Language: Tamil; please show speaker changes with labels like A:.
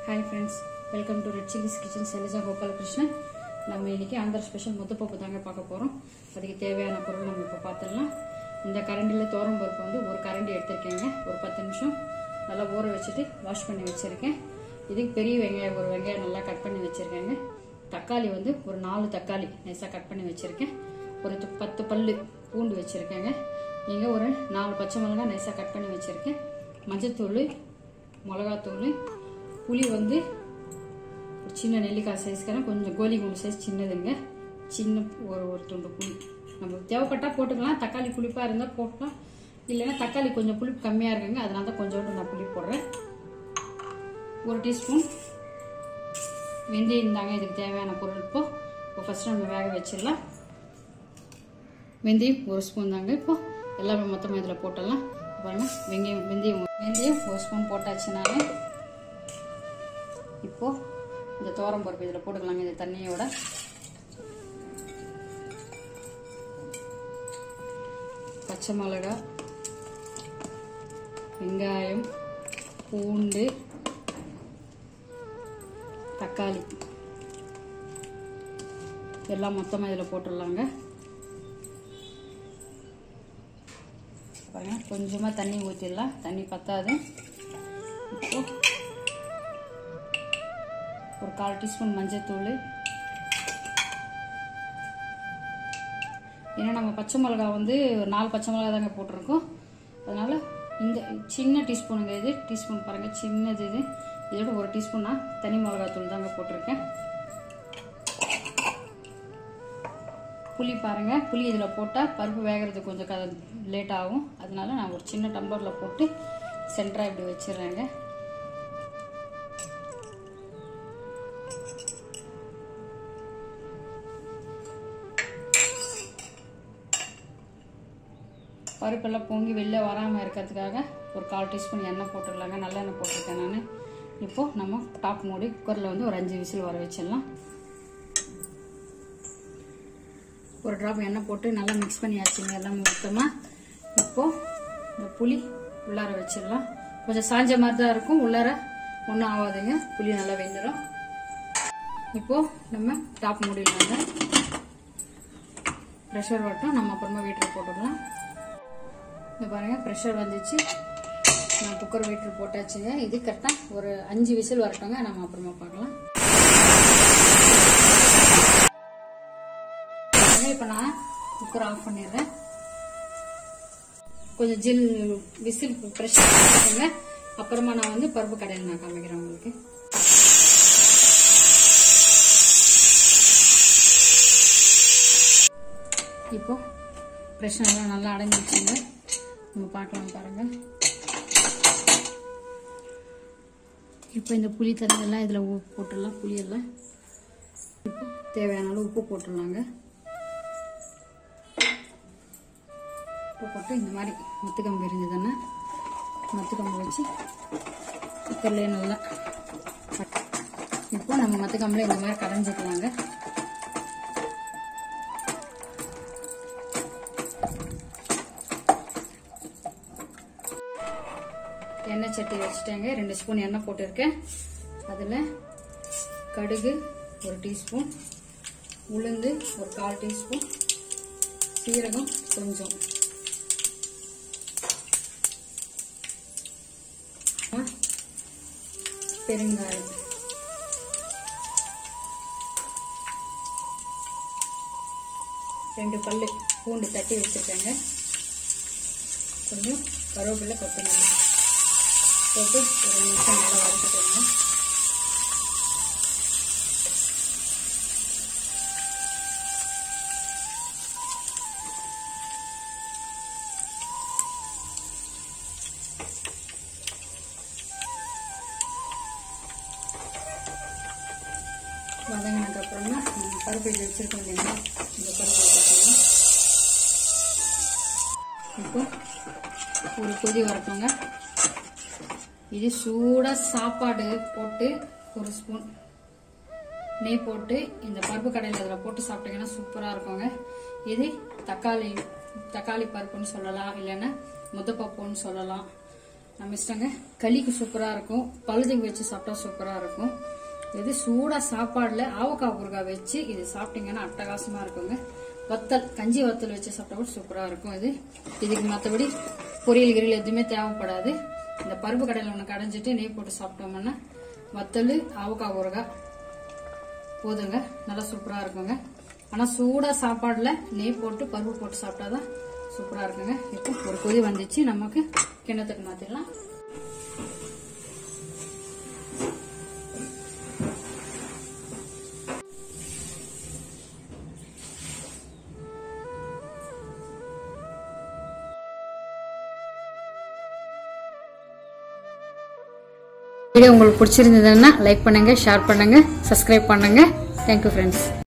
A: hi friends welcome to red chillies kitchen Selisa Gopalakrishnan நம்ம இன்னைக்கு ஆந்திரா ஸ்பெஷல் முத்தப்பப்பு தாங்க பார்க்க போகிறோம் அதுக்கு தேவையான பொருள் நம்ம இப்போ பார்த்துடலாம் இந்த கரண்டியில் தோரம் பருப்பு வந்து ஒரு கரண்டி எடுத்திருக்கேங்க ஒரு பத்து நிமிஷம் நல்லா ஊற வச்சுட்டு வாஷ் பண்ணி வச்சுருக்கேன் இதுக்கு பெரிய வெங்காயம் ஒரு வெங்காயம் நல்லா கட் பண்ணி வச்சுருக்கேங்க தக்காளி வந்து ஒரு நாலு தக்காளி நைஸாக கட் பண்ணி வச்சுருக்கேன் ஒரு து- பத்து பல்லு பூண்டு வச்சுருக்கேங்க இங்கே ஒரு நாலு பச்சை மிளகாய் நைஸாக கட் பண்ணி வச்சுருக்கேன் மஞ்சத்தூள் மிளகாத்தூள் புளி வந்து ஒரு சின்ன நெல்லிக்காய் சைஸ்க்கான கொஞ்சம் கோலி குண்டு சைஸ் சின்னதுங்க சின்ன ஒரு ஒரு துண்டு புளி நம்ம தேவைப்பட்டா போட்டுக்கலாம் தக்காளி புளிப்பாக இருந்தால் போட்டலாம் இல்லைன்னா தக்காளி கொஞ்சம் புளிப்பு கம்மியாக இருக்குங்க அதனால தான் கொஞ்சோண்டு நான் புளி போடுறேன் ஒரு டீஸ்பூன் வெந்தயம் தாங்க இதுக்கு தேவையான பொருள் இப்போ இப்போ ஃபஸ்ட்டு நம்ம வேக வச்சிடலாம் வெந்தயம் ஒரு ஸ்பூன் தாங்க இப்போ எல்லாமே மொத்தமாக இதில் போட்டுடலாம் பாருங்க வெங்காயம் வெந்தயம் வெந்தயம் ஒரு ஸ்பூன் போட்டாச்சு நான் இப்போ இந்த தோரம் பருப்பு இதில் போட்டுக்கலாங்க இந்த தண்ணியோட பச்சை மிளகாய் வெங்காயம் பூண்டு தக்காளி எல்லாம் மொத்தமாக இதில் போட்டுடலாங்க பாருங்க கொஞ்சமாக தண்ணி ஊற்றிடலாம் தண்ணி பத்தாது இப்போ ஒரு கால் டீஸ்பூன் மஞ்சத்தூள் ஏன்னா நம்ம பச்சை மிளகா வந்து ஒரு நாலு பச்சை மிளகா தாங்க போட்டிருக்கோம் அதனால இந்த சின்ன டீஸ்பூனுங்க இது டீஸ்பூன் பாருங்க சின்னது இது இதோட ஒரு டீஸ்பூன் நான் தனி மிளகாத்தூள் தாங்க போட்டிருக்கேன் புளி பாருங்க புளி இதில் போட்டால் பருப்பு வேகிறது கொஞ்சம் க லேட் ஆகும் அதனால நான் ஒரு சின்ன டம்ளரில் போட்டு சென்டராக இப்படி வச்சிடுறேங்க பருப்பெல்லாம் பொங்கி வெளில வராமல் இருக்கிறதுக்காக ஒரு கால் டீஸ்பூன் எண்ணெய் போட்டுடலாங்க நல்லெண்ணெய் போட்டிருக்கேன் நான் இப்போது நம்ம டாப் மூடி குக்கரில் வந்து ஒரு அஞ்சு விசில் வர வச்சிடலாம் ஒரு ட்ராப் எண்ணெய் போட்டு நல்லா மிக்ஸ் பண்ணியாச்சுங்க எல்லாம் மொத்தமாக இப்போது இந்த புளி உள்ளார வச்சிடலாம் கொஞ்சம் சாஞ்ச மாதிரி தான் இருக்கும் உள்ளார ஒன்றும் ஆகாதுங்க புளி நல்லா வெந்துடும் இப்போது நம்ம டாப் மூடிடலாங்க ப்ரெஷர் வரட்டும் நம்ம அப்புறமா வீட்டில் போட்டுக்கலாம் இந்த பாருங்க ப்ரெஷர் வந்துச்சு நான் குக்கர் வெயிட்டர் போட்டாச்சுங்க இது கரெக்டாக ஒரு அஞ்சு விசில் வரட்டுங்க நம்ம அப்புறமா பார்க்கலாம் இப்போ நான் குக்கர் ஆஃப் பண்ணிடுறேன் கொஞ்சம் ஜில் விசில் ப்ரெஷர் பண்ணிக்கோங்க அப்புறமா நான் வந்து பருப்பு கடையில் நான் காமிக்கிறேன் உங்களுக்கு இப்போ ப்ரெஷர் எல்லாம் நல்லா அடங்கிடுச்சுங்க நம்ம பார்க்கலாம் பாருங்க இப்போ இந்த புளி தண்ணியெல்லாம் இதில் உப்பு போட்டுடலாம் புளியெல்லாம் இப்போ தேவையான அளவு உப்பு போட்டுடலாங்க உப்பு போட்டு இந்த மாதிரி முத்துக்கம்பு இருந்ததுன்னா மத்துக்கம்பு வச்சு குக்கர்லேயே நல்லா இப்போ நம்ம மத்துக்கம்பில் இந்த மாதிரி கடைஞ்சிக்கலாங்க எண்ணெய் சட்டி வச்சுட்டேங்க ரெண்டு ஸ்பூன் எண்ணெய் போட்டிருக்கேன் அதில் கடுகு ஒரு டீஸ்பூன் உளுந்து ஒரு கால் டீஸ்பூன் சீரகம் கொஞ்சம் பெருங்காயம் ரெண்டு பல்லு பூண்டு தட்டி வச்சுருக்கேங்க கொஞ்சம் கருவேப்பிலை கொத்தமல்லி போட்டு ஒரு நிமிஷம் நல்லா வதக்கிக்கோங்க வதங்கினதுக்கு அப்புறமா நம்ம பருப்பு இது வச்சிருக்கோம் இல்லைங்களா இந்த பருப்பு போட்டுக்கலாம் இப்போ ஒரு கொதி வரட்டுங்க இது சூடாக சாப்பாடு போட்டு ஒரு ஸ்பூன் நெய் போட்டு இந்த பருப்பு கடையில் இதில் போட்டு சாப்பிட்டீங்கன்னா சூப்பராக இருக்குங்க இது தக்காளி தக்காளி பருப்புன்னு சொல்லலாம் இல்லைன்னா முத்தப்பப்புன்னு சொல்லலாம் நம்ம இஷ்டங்க களிக்கு சூப்பரா இருக்கும் பழுதுக்கு வச்சு சாப்பிட்டா சூப்பரா இருக்கும் இது சூடா சாப்பாடுல ஆவக்காய் ஊறுகாய் வச்சு இது சாப்பிட்டீங்கன்னா அட்டகாசமா இருக்குங்க வத்தல் கஞ்சி வத்தல் வச்சு சாப்பிட்டா கூட சூப்பரா இருக்கும் இது இதுக்கு மற்றபடி பொரியல் கிரியல் எதுவுமே தேவைப்படாது இந்த பருப்பு கடையில் ஒன்று கடைஞ்சிட்டு நெய் போட்டு சாப்பிட்டோம்னா வத்தல் ஆவக்காய் ஊறுகாய் போதுங்க நல்லா சூப்பரா இருக்குங்க ஆனா சூடா சாப்பாடுல நெய் போட்டு பருப்பு போட்டு சாப்பிட்டாதான் சூப்பரா இருக்குங்க இப்போ ஒரு கொதி வந்துச்சு நமக்கு கிண்ணத்துக்கு மாத்திடலாம் வீடியோ உங்களுக்கு பிடிச்சிருந்ததுன்னா லைக் பண்ணுங்க ஷேர் பண்ணுங்க சப்ஸ்கிரைப் பண்ணுங்க தேங்க்யூ ஃப்ரெண்ட்ஸ்